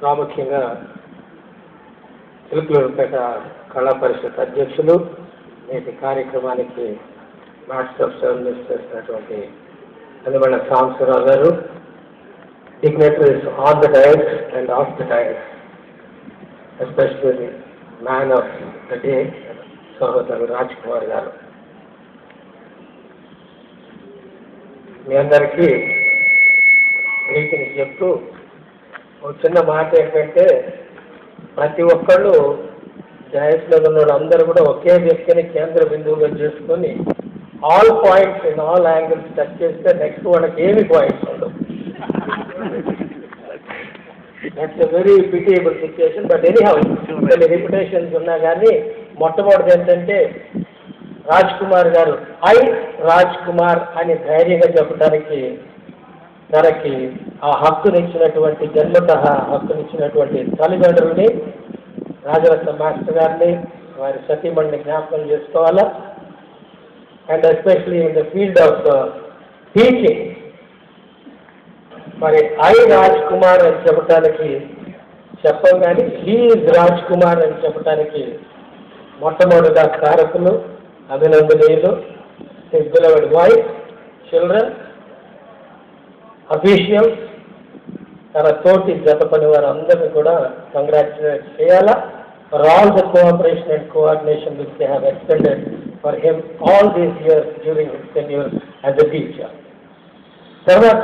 ప్రాముఖ్యంగా చిలుకలూరుపేట కళా పరిషత్ అధ్యక్షులు నేటి కార్యక్రమానికి మాస్టర్ ఆఫ్ సర్వీస్ చేసినటువంటి అందువల్ల Sambasivarao garu dignitaries on the dais and off the dais especially man of the day సహోదరు రాజ్ కుమార్ గారు మీ అందరికీ గ్రీటింగ్స్ చెప్తూ ఒక చిన్న మాట ఏంటంటే ప్రతి ఒక్కళ్ళు డయస్లో ఉన్న అందరూ కూడా ఒకే వ్యక్తిని కేంద్ర బిందువుగా చేసుకొని all points in all angles touch చేస్తే నెక్స్ట్ వాళ్ళకి ఏమి పాయింట్స్ ఉండవు that's a very pitiable situation but anyhow కొన్ని రిపిటేషన్స్ ఉన్నా కానీ మొట్టమొదటిది ఏంటంటే రాజ్ కుమార్ గారు ఐ రాజ్ కుమార్ అని ధైర్యంగా చెప్పడానికి తనకి ఆ హక్కునిచ్చినటువంటి జన్మత హక్కునిచ్చినటువంటి తల్లిదండ్రుల్ని రాజరత్న మాస్టర్ గారిని వారి సతీమణిని జ్ఞాపకం చేసుకోవాలా and especially in the field of teaching మరి ఐ రాజ్ కుమార్ అని చెప్పడానికి చెప్పం కానీ హీఈస్ రాజ్ కుమార్ అని చెప్పడానికి మొట్టమొదటిగా కారకులు అభినందనీయులు his beloved wife children officials తన తోటి జత పని వారు అందరినీ కూడా కంగ్రాచులేట్ చేయాలా for all the cooperation and coordination which they have extended for him all these years during his tenure as a teacher తర్వాత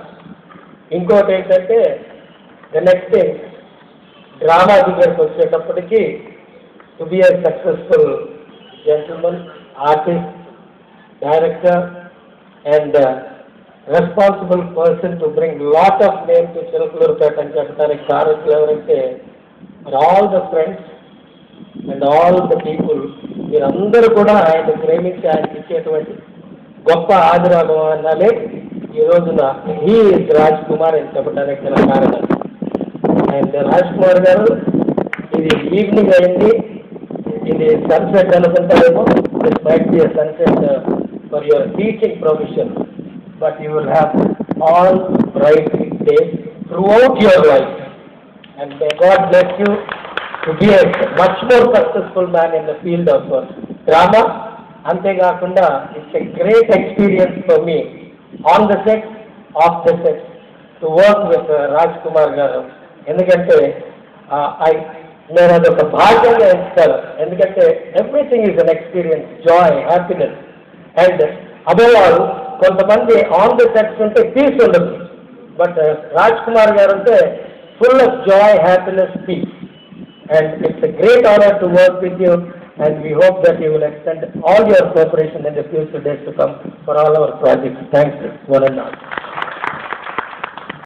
ఇంకోటి ఏంటంటే ద నెక్స్ట్ థింగ్ డ్రామా దగ్గరికి వచ్చేటప్పటికి to be a successful gentleman artist director and responsible person to bring lot of name to Chilakaluripet అని చెప్పడానికి కారకులు ఎవరంటే all the friends and all the people మీరందరూ కూడా ఆయన ప్రేమించి ఆయనకి ఇచ్చేటువంటి గొప్ప ఆదరాభిమానాలే ఈ రోజున హీ రాజ్ కుమార్ అని చెప్పడానికి గల కారణం అండ్ రాజ్ కుమార్ గారు ఇది ఈవినింగ్ అయింది ఇది సన్సెట్ అనుకుంటారేమో this might be sunset for your teaching profession but you will have all bright days throughout your life and may God bless you to be a much more successful man in the field of drama అంతేకాకుండా it's a great experience for me on the set of the set to work with Raj Kumar garu ఎందుకంటే I నేను అదొక భాగ్యంగా ఎంచుతాను ఎందుకంటే everything is an experience Joy happiness and above all కొంతమంది on the sets ఉంటే peace ఉండదు బట్ రాజ్ కుమార్ గారు అంటే full of joy happiness peace and it's a great honour to work with you and we hope that you will extend all your cooperation in the future days to come for all our projects. Thanks, one and all.